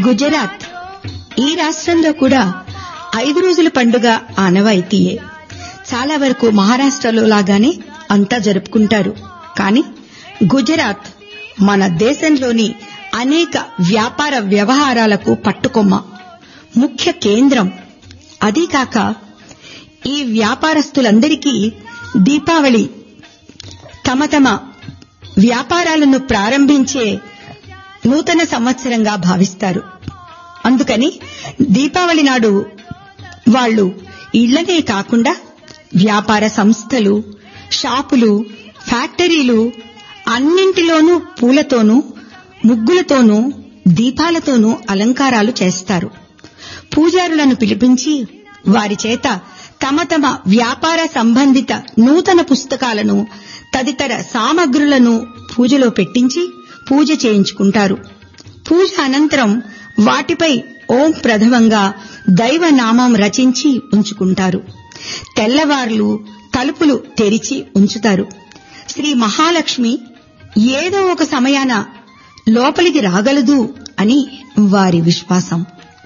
గుజరాత్ ఈ రాష్ట్రంలో కూడా ఐదు రోజుల పండుగ ఆనవాయితీయే చాలా వరకు మహారాష్ట్రలో లాగానే అంతా జరుపుకుంటారు కానీ గుజరాత్ మన దేశంలోని అనేక వ్యాపార వ్యవహారాలకు పట్టుకొమ్మ ముఖ్య కేంద్రం అదీకాక ఈ వ్యాపారస్తులందరికీ దీపావళి తమ తమ వ్యాపారాలను ప్రారంభించే నూతన సంవత్సరంగా భావిస్తారు అందుకని దీపావళి నాడు వాళ్ళు ఇళ్లనే కాకుండా వ్యాపార సంస్థలు షాపులు ఫ్యాక్టరీలు అన్నింటిలోనూ పూలతోనూ ముగ్గులతోనూ దీపాలతోనూ అలంకారాలు చేస్తారు పూజారులను పిలిపించి వారి చేత తమ తమ వ్యాపార సంబంధిత నూతన పుస్తకాలను తదితర సామగ్రులను పూజలో పెట్టించి పూజ చేయించుకుంటారు పూజ అనంతరం వాటిపై ఓం ప్రథమంగా దైవనామం రచించి ఉంచుకుంటారు తెల్లవార్లు తలుపులు తెరిచి ఉంచుతారు శ్రీ మహాలక్ష్మి ఏదో ఒక సమయాన లోపలికి రాగలదు అని వారి విశ్వాసం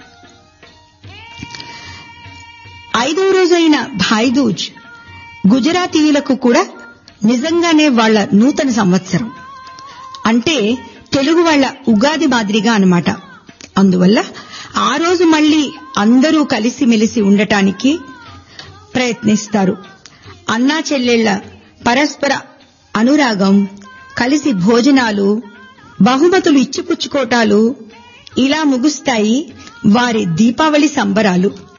ఐదో రోజైన భాయిదూజ్ గుజరాతీయులకు కూడా నిజంగానే వాళ్ల నూతన సంవత్సరం అంటే తెలుగు వాళ్ల ఉగాది మాదిరిగా అన్నమాట అందువల్ల ఆ రోజు మళ్లీ అందరూ కలిసిమెలిసి ఉండటానికి ప్రయత్నిస్తారు అన్నా చెల్లెళ్ల పరస్పర అనురాగం కలిసి భోజనాలు బహుమతులు ఇచ్చిపుచ్చుకోటాలు ఇలా ముగుస్తాయి వారి దీపావళి సంబరాలు